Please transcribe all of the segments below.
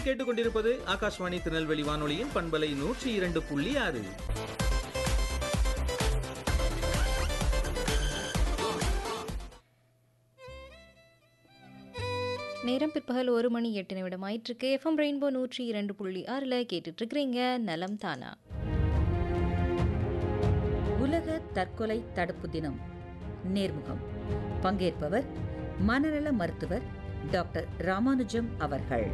நீங்கள் கேட்டுக்கொண்டிருப்பது ஆகாஷ்வாணி திருநெல்வேலி வானொலியின் பண்பலை நூற்றி இரண்டு புள்ளி ஆறு நேரம் பிற்பகல் ஒரு மணி எட்டு நிமிடம் ஆயிட்டிருக்கு எஃப்எம் ரெயின்போ நூற்றி இரண்டு புள்ளி ஆறில் கேட்டுட்டு இருக்கிறீங்க நலம் தானா உலக தற்கொலை தடுப்பு தினம் நேர்முகம் பங்கேற்பவர் மனநல மருத்துவர் டாக்டர் ராமானுஜம் அவர்கள்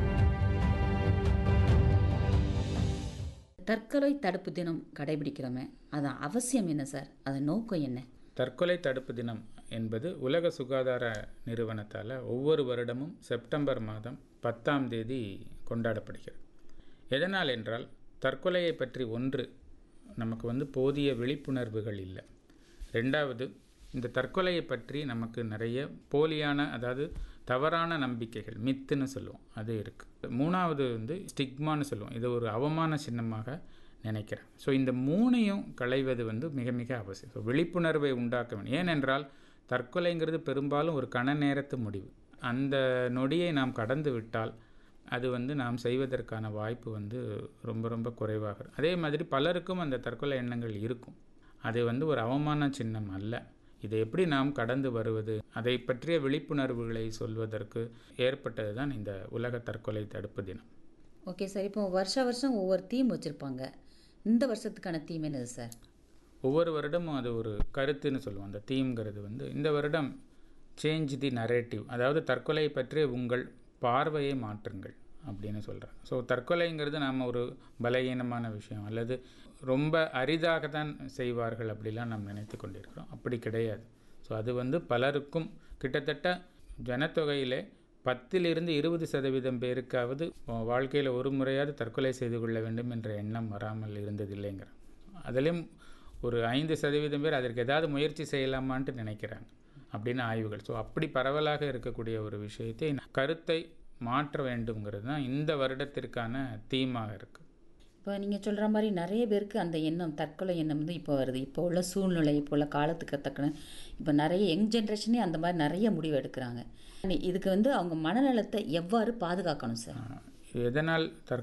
தற்கொலை தடுப்பு தினம் கடைபிடிக்கிறோமே அது அவசியம் என்ன சார் அதன் நோக்கம் என்ன தற்கொலை தடுப்பு தினம் என்பது உலக சுகாதார நிறுவனத்தால் ஒவ்வொரு வருடமும் செப்டம்பர் மாதம் பத்தாம் தேதி கொண்டாடப்படுகிறது எதனால் என்றால் தற்கொலையை பற்றி ஒன்று நமக்கு வந்து போதிய விழிப்புணர்வுகள் இல்லை ரெண்டாவது இந்த தற்கொலையை பற்றி நமக்கு நிறைய போலியான அதாவது தவறான நம்பிக்கைகள் மித்துன்னு சொல்லுவோம் அது இருக்குது மூணாவது வந்து ஸ்டிக்மான்னு சொல்லுவோம் இது ஒரு அவமான சின்னமாக நினைக்கிறேன் ஸோ இந்த மூணையும் களைவது வந்து மிக மிக அவசியம் ஸோ விழிப்புணர்வை உண்டாக்க வேண்டும் ஏனென்றால் தற்கொலைங்கிறது பெரும்பாலும் ஒரு கண நேரத்து முடிவு அந்த நொடியை நாம் கடந்து விட்டால் அது வந்து நாம் செய்வதற்கான வாய்ப்பு வந்து ரொம்ப ரொம்ப குறைவாக இருக்கும். அதே மாதிரி பலருக்கும் அந்த தற்கொலை எண்ணங்கள் இருக்கும் அது வந்து ஒரு அவமான சின்னம் அல்ல இதை எப்படி நாம் கடந்து வருவது அதை பற்றிய விழிப்புணர்வுகளை சொல்வதற்கு ஏற்பட்டது தான் இந்த உலக தற்கொலை தடுப்பு தினம் ஓகே சார் இப்போ வருஷ வருஷம் ஒவ்வொரு தீம் வச்சுருப்பாங்க இந்த வருஷத்துக்கான தீம் என்னது சார் ஒவ்வொரு வருடமும் அது ஒரு கருத்துன்னு சொல்லுவோம் அந்த தீம்ங்கிறது வந்து இந்த வருடம் சேஞ்ச் தி நரேட்டிவ் அதாவது தற்கொலை பற்றிய உங்கள் பார்வையை மாற்றுங்கள் அப்படின்னு சொல்கிறாங்க ஸோ தற்கொலைங்கிறது நாம் ஒரு பலகீனமான விஷயம் அல்லது ரொம்ப அரிதாக தான் செய்வார்கள் அப்படிலாம் நாம் நினைத்து கொண்டிருக்கிறோம் அப்படி கிடையாது ஸோ அது வந்து பலருக்கும் கிட்டத்தட்ட ஜனத்தொகையிலே பத்திலிருந்து இருபது சதவீதம் பேருக்காவது வாழ்க்கையில் ஒரு முறையாவது தற்கொலை செய்து கொள்ள வேண்டும் என்ற எண்ணம் வராமல் இருந்ததில்லைங்கிற அதிலும் ஒரு ஐந்து சதவீதம் பேர் அதற்கு ஏதாவது முயற்சி செய்யலாமான்ட்டு நினைக்கிறாங்க அப்படின்னு ஆய்வுகள் ஸோ அப்படி பரவலாக இருக்கக்கூடிய ஒரு விஷயத்தை கருத்தை மாற்ற வேண்டுங்கிறது தான் இந்த வருடத்திற்கான தீமாக இருக்குது இப்போ நீங்கள் சொல்கிற மாதிரி நிறைய பேருக்கு அந்த எண்ணம் தற்கொலை எண்ணம் வந்து இப்போ வருது இப்போ உள்ள சூழ்நிலை இப்போ உள்ள காலத்துக்கு தக்கன இப்போ நிறைய யங் ஜென்ரேஷனே அந்த மாதிரி நிறைய முடிவு எடுக்கிறாங்க இதுக்கு வந்து அவங்க மனநலத்தை எவ்வாறு பாதுகாக்கணும் சார் எதனால் தற்கொலை